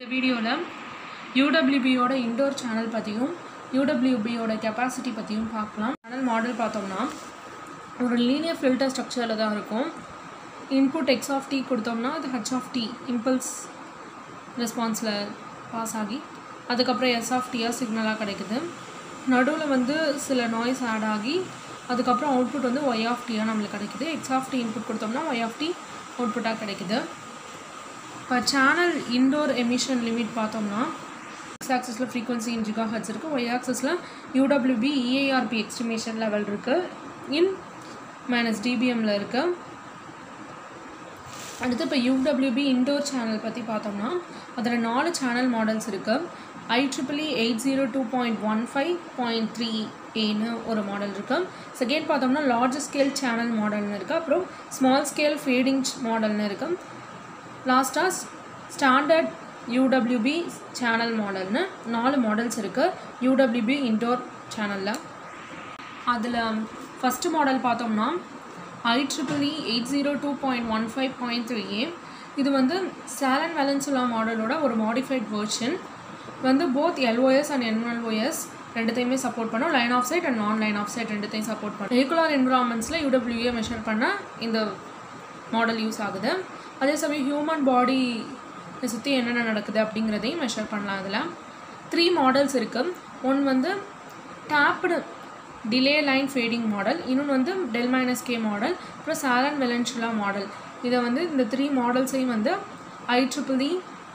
இந்த வீடியோவில் யூடபிள்யூபியோட indoor channel பற்றியும் யூடபிள்யூபியோட கெப்பாசிட்டி பற்றியும் பார்க்கலாம் சேனல் மாடல் பார்த்தோம்னா ஒரு லீனியர் ஃபில்டர் ஸ்ட்ரக்சரில் தான் இருக்கும் இன்புட் எக்ஸ் ஆஃப் டி கொடுத்தோம்னா அது ஹச் ஆஃப் டி இம்பல்ஸ் ரெஸ்பான்ஸில் பாஸ் ஆகி அதுக்கப்புறம் எஸ் ஆஃப் டியாக சிக்னலாக கிடைக்குது நடுவில் வந்து சில நாய்ஸ் ஆட் ஆகி அதுக்கப்புறம் அவுட்புட் வந்து ஒய் ஆஃப் டியாக நம்மளுக்கு கிடைக்குது எக்ஸ் ஆஃப் டி இன்புட் கொடுத்தோம்னா ஒய் ஆஃப் டி அவுட்புட்டாக கிடைக்குது இப்போ சேனல் இன்டோர் எமிஷன் லிமிட் பார்த்தோம்னா எக்ஸ் ஆக்சஸில் ஃப்ரீக்வன்சி இன் ஜிகா ஹர்ட்ஸ் இருக்குது ஒய் ஆக்சஸில் யூடபிள்யூபி இஏஆர்பி எக்ஸ்டிமேஷன் லெவல் இருக்குது இன் மைனஸ் டிபிஎம்மில் இருக்குது அடுத்து இப்போ யூடபிள்யூபி இன்டோர் சேனல் பற்றி பார்த்தோம்னா அதில் நாலு சேனல் மாடல்ஸ் இருக்குது I triple E eight zero two point one five point three ஏன்னு ஒரு மாடல் இருக்குது செகண்ட் பார்த்தோம்னா லார்ஜ் ஸ்கேல் சேனல் மாடல்னு இருக்குது அப்புறம் ஸ்மால் ஸ்கேல் ஃபேடிங் மாடல்னு இருக்குது லாஸ்ட்டாக ஸ்டாண்டர்ட் யூடபிள்யூபி சேனல் மாடல்னு நாலு மாடல்ஸ் இருக்குது யூடபிள்யூபி இன்டோர் சேனலில் அதில் ஃபஸ்ட்டு மாடல் பார்த்தோம்னா I triple E eight zero two point one five point three a இது வந்து சேலன் வெலன்சுலா மாடலோட ஒரு மாடிஃபைட் வெர்ஷன் வந்து போத் எல்ஓஎஸ் அண்ட் என்எல்ஓஎஸ் ரெண்டுத்தையுமே சப்போர்ட் பண்ணும் line of sight and non line of sight ரெண்டுத்தையும் support பண்ணும் ரெகுலர் என்விரான்மெண்ட்ஸில் யூடபிள்யூஏ மெஷர் பண்ண இந்த மாடல் யூஸ் ஆகுது அதே சமயம் ஹியூமன் பாடி சுற்றி என்னென்ன நடக்குது அப்படிங்கிறதையும் மெஷர் பண்ணலாம் அதில் த்ரீ மாடல்ஸ் இருக்குது ஒன் வந்து tapped delay line fading model இன்னொன்று வந்து டெல் மைனஸ் கே மாடல் அப்புறம் சாலன் வெலன்சுலா மாடல் இதை வந்து இந்த த்ரீ மாடல்ஸையும் வந்து I triple E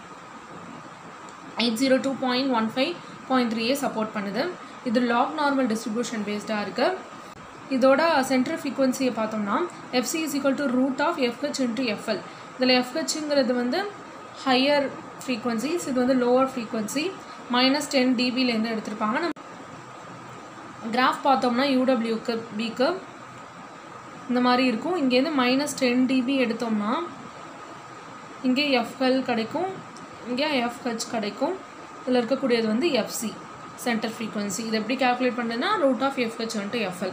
eight zero two point one five point த்ரீயே சப்போர்ட் பண்ணுது இது லாக் நார்மல் டிஸ்ட்ரிபியூஷன் பேஸ்டாக இருக்குது இதோட சென்ட்ரல் ஃப்ரீக்வன்சியை பார்த்தோம்னா fc is equal to root of fh into fl இதில் எஃப்ஹெச்ங்கிறது வந்து ஹையர் ஃப்ரீக்வன்சிஸ் இது வந்து லோவர் ஃப்ரீக்வன்சி மைனஸ் டென் டிபிலேருந்து எடுத்திருப்பாங்க நம்ம கிராஃப் பார்த்தோம்னா யூடபிள்யூக்கு பிக்கு இந்த மாதிரி இருக்கும் இங்கேருந்து மைனஸ் டென் டிபி எடுத்தோம்னா இங்கே எஃப்எல் கிடைக்கும் இங்கே எஃப்ஹெச் கிடைக்கும் இதில் இருக்கக்கூடியது வந்து எஃப்சி சென்டர் ஃப்ரீக்வன்சி இது எப்படி கால்குலேட் பண்ணுறதுனா ரூட் ஆஃப் எஃப்ஹெச் வந்துட்டு எஃப்எல்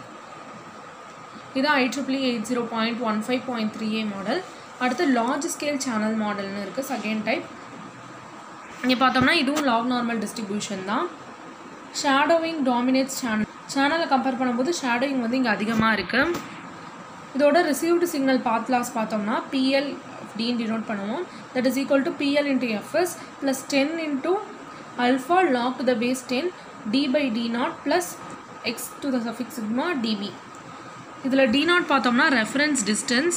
இது I triple E eight zero point one five point three a model அடுத்து லார்ஜ் ஸ்கேல் சேனல் மாடல்னு இருக்குது செகண்ட் டைப் இங்கே பார்த்தோம்னா இதுவும் லாக் நார்மல் டிஸ்ட்ரிபியூஷன் தான் ஷேடோவிங் டாமினேட்ஸ் சேனல் சேனலை கம்பேர் பண்ணும்போது ஷேடோவிங் வந்து இங்கே அதிகமாக இருக்குது இதோட ரிசீவ்டு சிக்னல் பாத் லாஸ் பார்த்தோம்னா பிஎல் டின்னு டினோட் பண்ணுவோம் that is equal to PL into fs plus ten into alpha log to the base ten d by d naught plus x to the suffix sigma dB இதில் d naught பார்த்தோம்னா reference distance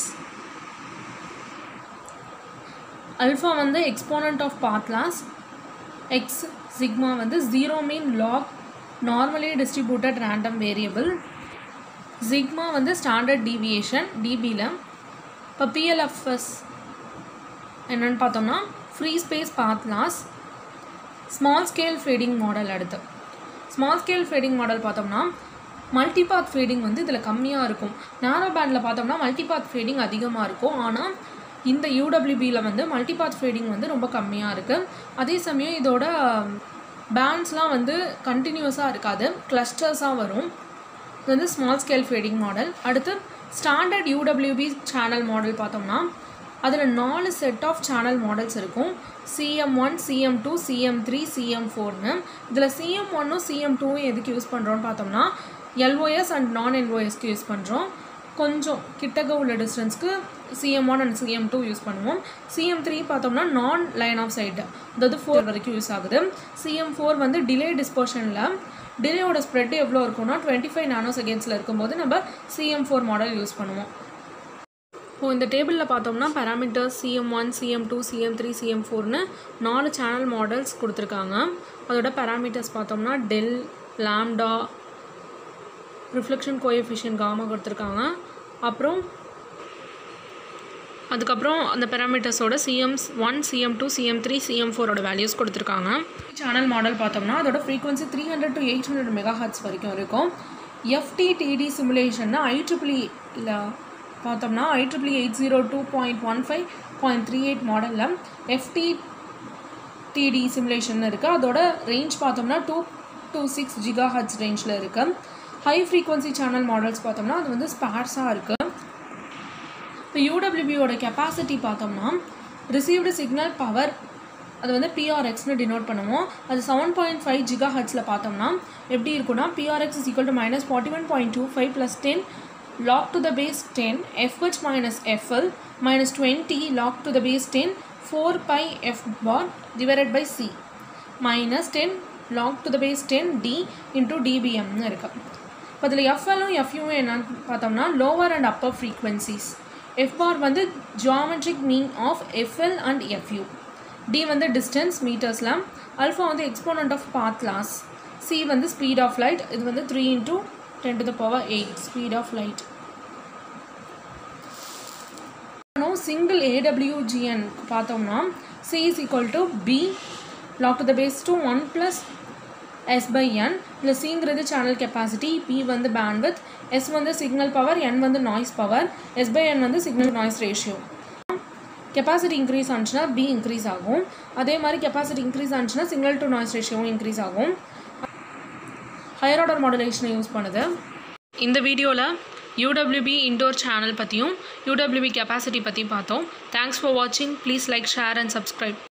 alpha வந்து exponent of path loss x sigma வந்து zero mean log normally distributed random variable sigma வந்து standard deviation டிபியில் இப்போ PLFS என்னென்னு பார்த்தோம்னா free space path loss small scale fading model அடுத்து ஸ்மால் ஸ்கேல் ஃபேடிங் மாடல் பார்த்தோம்னா multipath fading வந்து இதில் கம்மியாக இருக்கும் நேரோ பேண்டில் பார்த்தோம்னா மல்டிபாத் ஃபேடிங் அதிகமாக இருக்கும் ஆனால் இந்த யூடபிள்யூபியில் வந்து மல்டிபாத் ஃபேடிங் வந்து ரொம்ப கம்மியாக இருக்குது அதே சமயம் இதோட பேண்ட்ஸ்லாம் வந்து கண்டினியூஸாக இருக்காது கிளஸ்டர்ஸாக வரும் இது வந்து ஸ்மால் ஸ்கேல் ஃபேடிங் மாடல் அடுத்து ஸ்டாண்டர்ட் யூடபிள்யூபி சேனல் மாடல் பார்த்தோம்னா அதில் நாலு செட் ஆஃப் சேனல் மாடல்ஸ் இருக்கும் CM one CM two CM three CM ஃபோர்னு இதில் சிஎம் ஒன்னும் சிஎம் டூவும் எதுக்கு யூஸ் பண்ணுறோன்னு பார்த்தோம்னா எல்ஓஎஸ் அண்ட் நான் எல்ஓஎஸ்க்கு யூஸ் பண்ணுறோம் கொஞ்சம் கிட்டக்க உள்ள டிஸ்டன்ஸ்க்கு CM one and CM two use பண்ணுவோம் சிஎம் த்ரீ பார்த்தோம்னா நான் லைன் ஆஃப் சைடு அதாவது ஃபோர் வரைக்கும் யூஸ் ஆகுது சிஎம் ஃபோர் வந்து டிலே டிஸ்போஷனில் டிலேயோட ஸ்ப்ரெட் எவ்வளோ இருக்கும்னா டுவெண்ட்டி ஃபைவ் நானோ செகண்ட்ஸில் இருக்கும்போது நம்ம சிஎம் ஃபோர் மாடல் யூஸ் பண்ணுவோம் இப்போ இந்த டேபிளில் பார்த்தோம்னா parameters CM one CM two CM three CM ஃபோர்னு நாலு சேனல் மாடல்ஸ் கொடுத்துருக்காங்க அதோட பேராமீட்டர்ஸ் பார்த்தோம்னா del lambda reflection coefficient gamma கொடுத்துருக்காங்க அப்புறம் அதுக்கப்புறம் அந்த பேராமீட்டர்ஸோட CMs one CM two CM three CM ஃபோரோட வேல்யூஸ் கொடுத்துருக்காங்க சேனல் மாடல் பார்த்தோம்னா அதோட frequency three hundred to eight hundred mega hertz வரைக்கும் இருக்கும் எஃப்டிடிடி சிமுலேஷன்னா ஐ ட்ரிபிளி இல்லை பார்த்தோம்னா I triple E eight zero two point one five point three eight மாடலில் எஃப்டி டிடி சிமுலேஷன் இருக்குது அதோட ரேஞ்ச் பார்த்தோம்னா two two six giga hertz ரேஞ்சில் இருக்குது ஹை ஃப்ரீக்வன்சி சேனல் மாடல்ஸ் பார்த்தோம்னா அது வந்து ஸ்பார்ஸாக இருக்குது இப்போ யூடபிள்யூபியோட கெப்பாசிட்டி பார்த்தோம்னா ரிசீவ்டு சிக்னல் பவர் அது வந்து பிஆர்எக்ஸ்னு டினோட் பண்ணுவோம் அது செவன் பாயிண்ட் ஃபைவ் ஜிகா ஹர்ட்ஸில் பார்த்தோம்னா எப்படி இருக்குன்னா PRX is equal to minus forty one point two five plus ten log to the base ten fh minus fl minus twenty log to the base ten four pi f bar divided by c minus ten log to the base ten d into டிபிஎம்னு இருக்கு இப்போ இதில் எஃப்எல்லும் எஃப்யூவும் என்னன்னு பார்த்தோம்னா lower and upper frequencies f bar வந்து geometric mean of fl and fu d வந்து டிஸ்டன்ஸ் மீட்டர்ஸில் அல்ஃபா வந்து exponent of path loss c வந்து ஸ்பீட் ஆஃப் லைட் இது வந்து three into ten to the power eight speed of light single AWGN பார்த்தோம்னா c is equal to B log to the base two one plus s by n இல்லை சிங்கிறது channel capacity B வந்து bandwidth S வந்து signal power n வந்து noise power s by n வந்து signal noise ratio capacity increase ஆனிச்சுன்னா B increase ஆகும் அதே மாதிரி கெப்பாசிட்டி இன்க்ரீஸ் ஆனிச்சுன்னா சிக்னல் டு நாய்ஸ் ரேஷியோவும் இன்க்ரீஸ் ஆகும் ஹையர் ஆர்டர் மாடுலேஷனை யூஸ் பண்ணுது இந்த வீடியோவில் யூடபிள்யூபி இன்டோர் சேனல் பற்றியும் யூடபிள்யூபி கெப்பாசிட்டி பற்றியும் பார்த்தோம் தேங்க்ஸ் ஃபார் வாட்சிங் please like share and subscribe